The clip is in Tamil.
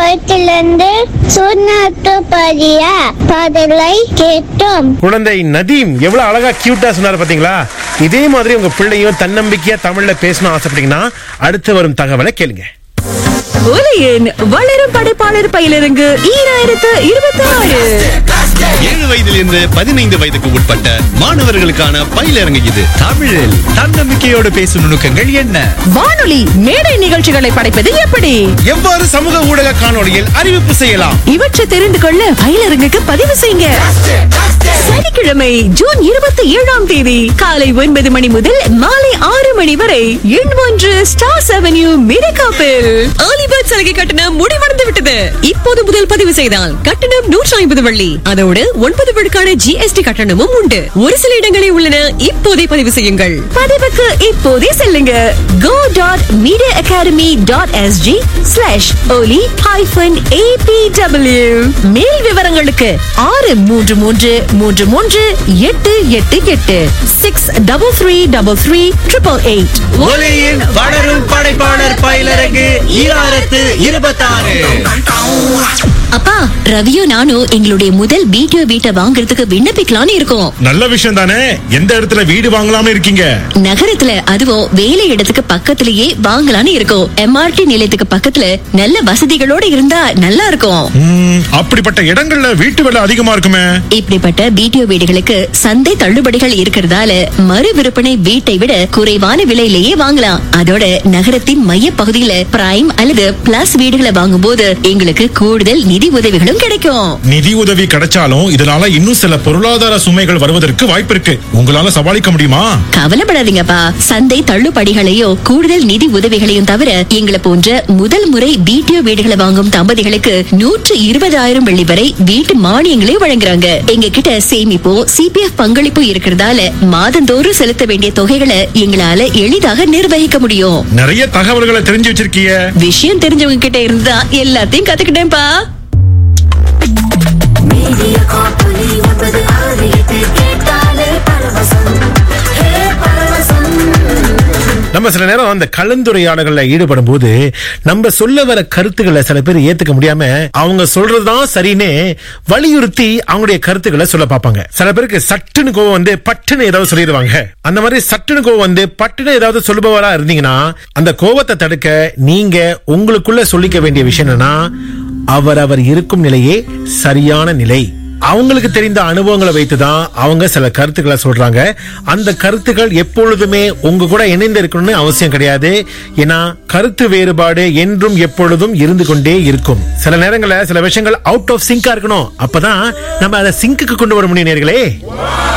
வயிற்றிலிருந்து சுண்ணாட்டு பதிய பாடலை கேட்டோம் குழந்தை நதீம் எவ்வளவு அழகா கியூட்டா சொன்னார் பாத்தீங்களா இதே மாதிரி உங்க பிள்ளையும் தன்னம்பிக்கையா தமிழ்ல பேசணும் ஆசைப்பட்டீங்கன்னா அடுத்து வரும் தகவலை கேளுங்க ஒலியின் வளரும் படைப்பாளர் பயிலிறங்கு ஈராயிரத்து இருபத்தி ஆறு ஏழு வயதிலிருந்து பதினைந்து வயதுக்கு உட்பட்ட மாணவர்களுக்கான பயிலரங்கு இது தமிழில் தன்னம்பிக்கையோடு பேசும் நுணுக்கங்கள் என்ன வானொலி மேடை நிகழ்ச்சிகளை படைப்பது எப்படி எவ்வாறு சமூக ஊடக காணொளியில் அறிவிப்பு செய்யலாம் இவற்றை தெரிந்து கொள்ள பயிலரங்குக்கு பதிவு செய்யுங்க சனிக்கிழமை ஜூன் இருபத்தி ஏழாம் தேதி காலை ஒன்பது மணி முதல் மாலை ஆறு மணி வரை எண் ஒன்று ஸ்டார் அவென்யூ மிரகாப்பில் ஆலிபர்ட் சலுகை கட்டணம் முடிவடைந்து விட்டது இப்போது முதல் பதிவு செய்தால் கட்டணம் நூற்றி ஐம்பது வள்ளி அதோடு ஒன்பது விழுக்கான ஜிஎஸ்டி கட்டணமும் உண்டு ஒரு சில இடங்களே உள்ளன இப்போதே பதிவு செய்யுங்கள் பதிவுக்கு இப்போதே செல்லுங்க go dot media academy dot SG slash Oli hyphen ABW மேல் விவரங்களுக்கு ஆறு மூன்று மூன்று மூன்று மூன்று எட்டு எட்டு எட்டு six double three double three triple eight ஒலியின் வளரும் படைப்பாளர் பயிலரங்கு ஈராயிரத்து இருபத்தாறு அப்பா ரவியும் நானும் எங்களுடைய முதல் பிடிஓ வீட்டை வாங்குறதுக்கு விண்ணப்பிக்கலாம்னு இருக்கோம் நல்ல விஷயம் தானே எந்த இடத்துல வீடு வாங்கலாம்னு இருக்கீங்க நகரத்துல அதுவும் வேலை இடத்துக்கு பக்கத்திலேயே வாங்கலாம்னு இருக்கோம் எம்ஆர்டி நிலையத்துக்கு பக்கத்துல நல்ல வசதிகளோட இருந்தா நல்லா இருக்கும் ம், அப்படிப்பட்ட இடங்கள்ல வீட்டு விலை அதிகமா இருக்குமே இப்படிப்பட்ட பிடிஓ வீடுகளுக்கு சந்தை தள்ளுபடிகள் இருக்கிறதால மறு விற்பனை வீட்டை விட குறைவான விலையிலேயே வாங்கலாம் அதோட நகரத்தின் மைய பகுதியில பிரைம் அல்லது பிளஸ் வீடுகளை வாங்கும்போது எங்களுக்கு கூடுதல் நிதி உதவிகளும் கிடைக்கும் நிதி உதவி கிடைச்சாலும் இதனால இன்னும் சில பொருளாதார சுமைகள் வருவதற்கு வாய்ப்பு இருக்கு உங்களால சமாளிக்க முடியுமா கவலைப்படாதீங்கப்பா சந்தை தள்ளுபடிகளையோ கூடுதல் நிதி உதவிகளையும் தவிர எங்களை போன்ற முதல் முறை பிடிஓ வீடுகளை வாங்கும் தம்பதிகளுக்கு நூற்று இருபதாயிரம் வெள்ளி வரை வீட்டு மானியங்களையும் வழங்குறாங்க எங்க கிட்ட சேமிப்போ சிபிஎஃப் பங்களிப்பு இருக்கிறதால மாதந்தோறும் செலுத்த வேண்டிய தொகைகளை எங்களால எளிதாக நிர்வகிக்க முடியும் நிறைய தகவல்களை தெரிஞ்சு வச்சிருக்கீங்க விஷயம் தெரிஞ்சவங்க கிட்ட இருந்தா எல்லாத்தையும் கத்துக்கிட்டேன்ப்பா மீடியா காப்பொலி ஒன்பது ஆறு எட்டு கேட்டாலே பரவசம் ஹே பரவசம் நம்ம சில நேரம் அந்த கலந்துரையாடல்கள்ல ஈடுபடும் போது நம்ம சொல்ல வர கருத்துக்களை சில பேர் ஏத்துக்க முடியாம அவங்க சொல்றதுதான் சரின்னு வலியுறுத்தி அவங்களுடைய கருத்துக்களை சொல்ல பார்ப்பாங்க சில பேருக்கு சட்டுன்னு கோவம் வந்து பட்டுன்னு ஏதாவது சொல்லிடுவாங்க அந்த மாதிரி சட்டுன்னு கோவம் வந்து பட்டுன்னு ஏதாவது சொல்லுபவரா இருந்தீங்கன்னா அந்த கோவத்தை தடுக்க நீங்க உங்களுக்குள்ள சொல்லிக்க வேண்டிய விஷயம் என்னன்னா அவர் அவர் இருக்கும் நிலையே சரியான நிலை அவங்களுக்கு தெரிந்த அனுபவங்களை வைத்துதான் அவங்க சில கருத்துக்களை சொல்றாங்க அந்த கருத்துக்கள் எப்பொழுதுமே உங்க கூட இணைந்து இருக்கணும்னு அவசியம் கிடையாது ஏன்னா கருத்து வேறுபாடு என்றும் எப்பொழுதும் இருந்து கொண்டே இருக்கும் சில நேரங்கள்ல சில விஷயங்கள் அவுட் ஆஃப் சிங்கா இருக்கணும் அப்பதான் நம்ம அதை சிங்குக்கு கொண்டு வர முடியும் நேர்களே